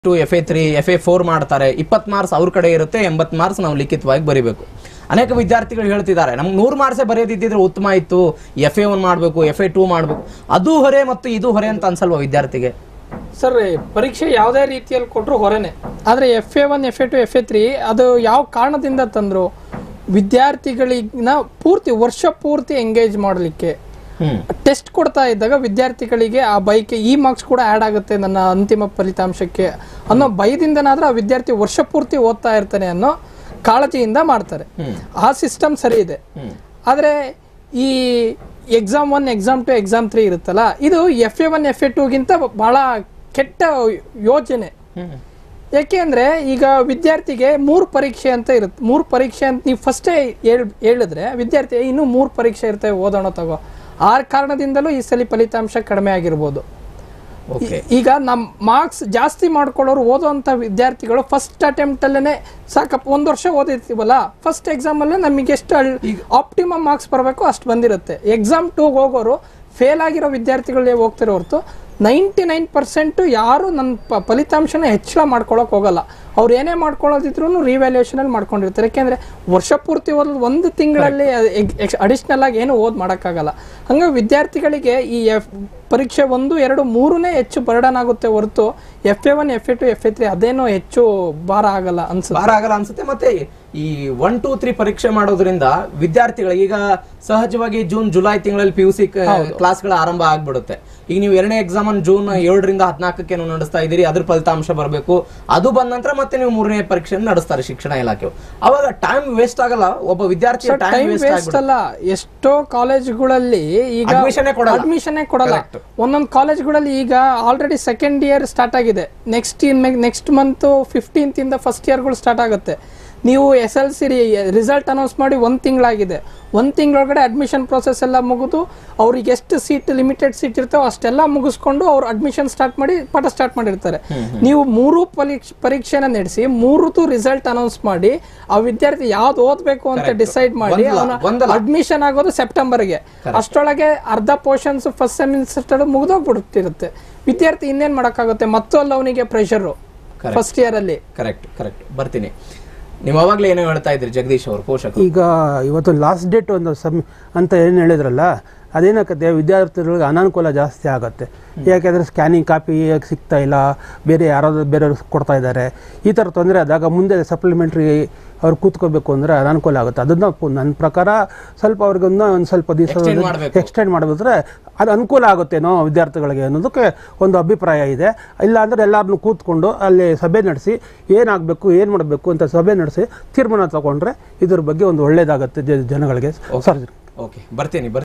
To F A three F A four ಮಾಡ್ತಾರೆ ಇಪ್ಪತ್ತು marks ಅವ್ರ ಕಡೆ ಇರುತ್ತೆ ಎಂಬತ್ತು ಮಾರ್ಕ್ಸ್ ನಾವು ಲಿಖಿತವಾಗಿ ಬರಿಬೇಕು ಅನೇಕ ವಿದ್ಯಾರ್ಥಿಗಳು ಹೇಳ್ತಿದ್ದಾರೆ ನಮ್ಗೆ ನೂರು ಮಾರ್ಕ್ಸೇ ಬರೆಯೋದಿದ್ದಿದ್ರೆ ಉತ್ತಮ ಇತ್ತು ಎಫ್ ಎ ಒನ್ ಮಾಡಬೇಕು ಎಫ್ ಎ ಟೂ ಮಾಡಬೇಕು ಅದು ಹೊರೆ ಮತ್ತು ಇದು ಹೊರೆ ಅಂತ ಅನ್ಸಲ್ವಾ ವಿದ್ಯಾರ್ಥಿಗೆ ಸರ್ ಪರೀಕ್ಷೆ ಯಾವುದೇ ರೀತಿಯಲ್ಲಿ ಕೊಟ್ಟರು ಹೊರೆನೆ ಆದರೆ F A one F A two F A three ಅದು ಯಾವ ಕಾರಣದಿಂದ ತಂದರು ವಿದ್ಯಾರ್ಥಿಗಳಿನ ಪೂರ್ತಿ ವರ್ಷ ಪೂರ್ತಿ ಎಂಗೇಜ್ ಮಾಡಲಿಕ್ಕೆ ಹ್ಮ್ ಟೆಸ್ಟ್ ಕೊಡ್ತಾ ಇದ್ದಾಗ ವಿದ್ಯಾರ್ಥಿಗಳಿಗೆ ಆ ಬೈಕ್ ಈ ಮಾರ್ಕ್ಸ್ ಕೂಡ ಆ್ಯಡ್ ಆಗುತ್ತೆ ನನ್ನ ಅಂತಿಮ ಫಲಿತಾಂಶಕ್ಕೆ ಅನ್ನೋ ಭಯದಿಂದನಾದ್ರೂ ಆ ವಿದ್ಯಾರ್ಥಿ ವರ್ಷ ಪೂರ್ತಿ ಓದ್ತಾ ಇರ್ತಾನೆ ಅನ್ನೋ ಕಾಳಜಿಯಿಂದ ಮಾಡ್ತಾರೆ ಆ ಸಿಸ್ಟಮ್ ಸರಿ ಇದೆ ಆದರೆ ಈ exam one exam two exam three ಇರುತ್ತಲ್ಲ ಇದು F A one F A ಟೂಗಿಂತ ಬಹಳ ಕೆಟ್ಟ ಯೋಜನೆ ಹ್ಮ್ ಯಾಕೆ ಅಂದ್ರೆ ಈಗ ವಿದ್ಯಾರ್ಥಿಗೆ ಮೂರು ಪರೀಕ್ಷೆ ಅಂತ ಇರುತ್ತೆ ಮೂರು ಪರೀಕ್ಷೆ ಅಂತ ನೀವು ಫಸ್ಟೇ ಹೇಳ್ ಹೇಳಿದ್ರೆ ವಿದ್ಯಾರ್ಥಿ "ಏ, ಇನ್ನೂ ಮೂರು ಪರೀಕ್ಷೆ ಇರ್ತವೆ ಓದೋಣ ತಗೋ ಆ ಕಾರಣದಿಂದಲೂ ಈ ಸಲ ಫಲಿತಾಂಶ ಕಡಿಮೆ ಆಗಿರ್ಬೋದು ಓಕೆ ಈ- ಈಗ ನಮ್ಮ ಮಾರ್ಕ್ಸ್ ಜಾಸ್ತಿ ಮಾಡ್ಕೊಳ್ಳೋರು ಓದೋಂಥ ವಿದ್ಯಾರ್ಥಿಗಳು ಫಸ್ಟ್ ಅಟೆಂಪ್ಟ್ ಅಲ್ಲೇ ಸಾಕಪ್ಪ ಒಂದು ವರ್ಷ ಓದಿರ್ತೀವಲ್ಲ ಫಸ್ಟ್ ಎಕ್ಸಾಮ್ ಅಲ್ಲೇ ನಮಗೆ ಎಷ್ಟು ಆಪ್ಟಿಮಮ್ ಮಾರ್ಕ್ಸ್ ಬರಬೇಕು ಅಷ್ಟು ಬಂದಿರುತ್ತೆ ಎಕ್ಸಾಮ್ ಟೂಗೆ ಹೋಗೋರು ಫೇಲ್ ಆಗಿರೋ ವಿದ್ಯಾರ್ಥಿಗಳೇ ಹೋಗ್ತಿರೋ ಹೊರತು ನೈಂಟಿ ನೈನ್ ಪರ್ಸೆಂಟು ಯಾರು ನನ್ನ ಪ ಫಲಿತಾಂಶನ ಹೆಚ್ಚಳ ಮಾಡ್ಕೊಳಕ್ ಹೋಗಲ್ಲ ಅವ್ರು ಏನೇ ಮಾಡ್ಕೊಳ್ಳೋದಿದ್ರು ರಿವ್ಯಾಲ್ಯೂಷನಲ್ಲಿ ಮಾಡ್ಕೊಂಡಿರ್ತಾರೆ ಯಾಕೆಂದ್ರೆ ವರ್ಷ ಪೂರ್ತಿ ಓದೋದು ಒಂದು ತಿಂಗಳಲ್ಲಿ ಅಡಿಷ್ನಲ್ ಆಗಿ ಏನು ಓದ್ ಮಾಡೋಕ್ಕಾಗಲ್ಲ ಹಂಗಾಗಿ ವಿದ್ಯಾರ್ಥಿಗಳಿಗೆ ಈ ಎಫ್ ಪರೀಕ್ಷೆ ಒಂದು ಎರಡು ಮೂರನೇ ಹೆಚ್ಚು ಬರ್ಡನ್ ಆಗುತ್ತೆ ಹೊರತು F A one F A two F A three ಅದೇನೋ ಹೆಚ್ಚು ಭಾರ ಆಗಲ್ಲ ಅನ್ಸುತ್ತೆ ಭಾರ ಆಗಲ್ಲ ಅನ್ಸುತ್ತೆ ಮತ್ತೆ ಈ ಒನ್ ಟೂ ತ್ರೀ ಪರೀಕ್ಷೆ ಮಾಡೋದ್ರಿಂದ ವಿದ್ಯಾರ್ಥಿಗಳಿಗೆ ಈಗ ಸಹಜವಾಗಿ ಜೂನ್ ಜುಲೈ ತಿಂಗಳಲ್ಲಿ ಪಿ ಯು ಸಿ ಕ್ಲಾಸ್ಗಳ ಆರಂಭ ಆಗ್ಬಿಡುತ್ತೆ ಈಗ ನೀವು ಎರಡನೇ ಎಕ್ಸಾಮ್ ಅನ್ನು ಜೂನ್ ಏಳರಿಂದ ಹದಿನಾಲ್ಕಕ್ಕೆ ನೀವು ನಡೆಸ್ತಾ ಇದ್ದೀರಿ ಅದ್ರ ಫಲಿತಾಂಶ ಬರಬೇಕು ಅದು ಬಂದ ನಂತರ ಮತ್ತೆ ನೀವು ಮೂರನೇ ಪರೀಕ್ಷೆಯನ್ನು ನಡೆಸ್ತಾರೆ ಶಿಕ್ಷಣ ಇಲಾಖೆಯು ಅವಾಗ ಟೈಮ್ ವೇಸ್ಟ್ ಆಗಲ್ಲ ಒಬ್ಬ ವಿದ್ಯಾರ್ಥಿ ಟೈಮ್ ಟೈಮ್ ವೇಸ್ಟ್ ವೇಸ್ಟ್ ಅಲ್ಲ ಎಷ್ಟೋ ಕಾಲೇಜ್ಗಳಲ್ಲಿ ಈಗ Admission ಏ ಕೊಡಲ್ಲ. ಅಡ್ಮಿಷನ್ ಕೊಡಲ್ಲ ಒಂದೊಂದು ಕಾಲೇಜ್ಗಳಲ್ಲಿ ಈಗ ಆಲ್ರೆಡಿ ಸೆಕೆಂಡ್ ಇಯರ್ ಸ್ಟಾರ್ಟ್ ಆಗಿದೆ ನೆಕ್ಸ್ಟ್ ನೆಕ್ಸ್ಟ್ ಮಂತ್ ಫಿಫ್ಟೀನ್ತ್ ಇಂದ ಫಸ್ಟ್ ಇಯರ್ಗಳು ಸ್ಟಾರ್ಟ್ ಆಗುತ್ತೆ ನೀವು S L C result announce ಮಾಡಿ ಒಂದು ತಿಂಗಳಾಗಿದೆ ಒಂದು ತಿಂಗಳೊಳಗಡೆ ಅಡ್ಮಿಷನ್ ಪ್ರೊಸೆಸ್ ಎಲ್ಲ ಮುಗಿದು ಅವ್ರಿಗೆ ಎಷ್ಟು ಸೀಟ್ ಲಿಮಿಟೆಡ್ ಸೀಟ್ ಇರ್ತಾವೋ ಅಷ್ಟೆಲ್ಲ ಮುಗಿಸ್ಕೊಂಡು ಅವ್ರು ಅಡ್ಮಿಷನ್ ಸ್ಟಾರ್ಟ್ ಮಾಡಿ ಪಾಠ ಸ್ಟಾರ್ಟ್ ಮಾಡಿರ್ತಾರೆ ನೀವು ಮೂರು ಪರೀಕ್ಷೆ ಪರೀಕ್ಷೆನ ನಡೆಸಿ ಮೂರದ್ದು ರಿಸಲ್ಟ್ ಅನೌನ್ಸ್ ಮಾಡಿ ಆ ವಿದ್ಯಾರ್ಥಿ ಯಾವ್ದು ಓದ್ಬೇಕು ಅಂತ ಡಿಸೈಡ್ ಮಾಡಿ ಗೊಂದಲ, ಅವನ ಗೊಂದಲ. ಅಡ್ಮಿಷನ್ ಆಗೋದು ಸೆಪ್ಟೆಂಬರ್ಗೆ ಅಷ್ಟರೊಳಗೆ ಅರ್ಧ ಪೋರ್ಷನ್ಸ್ ಫಸ್ಟ್ ಸೆಮಿಸ್ಟರ್ ಮುಗಿದೋಗ್ಬಿಟ್ಟಿರುತ್ತೆ ವಿದ್ಯಾರ್ಥಿ ಇನ್ನೇನ್ ಮಾಡಕ್ಕಾಗುತ್ತೆ ಮತ್ತು ಅಲ್ಲ ಅವನಿಗೆ ಪ್ರೆಷರು ಫಸ್ಟ್ ಇಯರ್ ಅಲ್ಲಿ ಕರೆಕ್ಟ್ ಕರೆಕ್ಟ್ ಬರ್ತೀನಿ ನೀವು ಅವಾಗ್ಲೇ ಏನೋ ಹೇಳ್ತಾ ಇದ್ರಿ ಜಗದೀಶ್ ಅವರು ಪೋಷಕರು ಈಗ ಇವತ್ತು ಲಾಸ್ಟ್ ಡೇಟ್ ಒಂದು ಸಮ್ ಅಂತ ಏನು ಹೇಳಿದ್ರಲ್ಲ ಅದೇನಾಗುತ್ತೆ ವಿದ್ಯಾರ್ಥಿಗಳಿಗೆ ಅನಾನುಕೂಲ ಜಾಸ್ತಿ ಆಗುತ್ತೆ ಯಾಕೆಂದರೆ ಸ್ಕ್ಯಾನಿಂಗ್ ಕಾಪಿ ಸಿಗ್ತಾ ಇಲ್ಲ ಬೇರೆ ಯಾರಾದರೂ ಬೇರೆಯವ್ರು ಕೊಡ್ತಾ ಇದ್ದಾರೆ ಈ ಥರ ತೊಂದರೆ ಆದಾಗ ಮುಂದೆ ಸಪ್ಲಿಮೆಂಟ್ರಿ ಅವ್ರು ಕೂತ್ಕೋಬೇಕು ಅಂದರೆ ಅನಾನುಕೂಲ ಆಗುತ್ತೆ ಅದನ್ನ ಪು- ನನ್ನ ಪ್ರಕಾರ ಸ್ವಲ್ಪ ಅವ್ರಿಗೆ ಒಂದು ಒಂದು ಸ್ವಲ್ಪ Extend ದಿವಸ ಮಾಡ್ಬೇಕು. ಎಕ್ಸ್ಟೆಂಡ್ ಮಾಡಿದ್ರೆ ಅದು ಅನುಕೂಲ ಆಗುತ್ತೇನೋ ವಿದ್ಯಾರ್ಥಿಗಳಿಗೆ ಅನ್ನೋದಕ್ಕೆ ಒಂದು ಅಭಿಪ್ರಾಯ ಇದೆ ಇಲ್ಲ ಅಂದರೆ ಎಲ್ಲರನ್ನು ಕೂತ್ಕೊಂಡು ಅಲ್ಲಿ ಸಭೆ ನಡೆಸಿ ಏನಾಗಬೇಕು ಏನು ಮಾಡಬೇಕು ಅಂತ ಸಭೆ ನಡೆಸಿ ತೀರ್ಮಾನ ತಗೊಂಡ್ರೆ ಇದ್ರ ಬಗ್ಗೆ ಒಂದು ಒಳ್ಳೇದಾಗುತ್ತೆ ಜ- ಜನಗಳಿಗೆ ಸಾರ್ವಜನಿಕ ಓಕೆ ಬರ್ತೀನಿ ಬರ್ತೀನಿ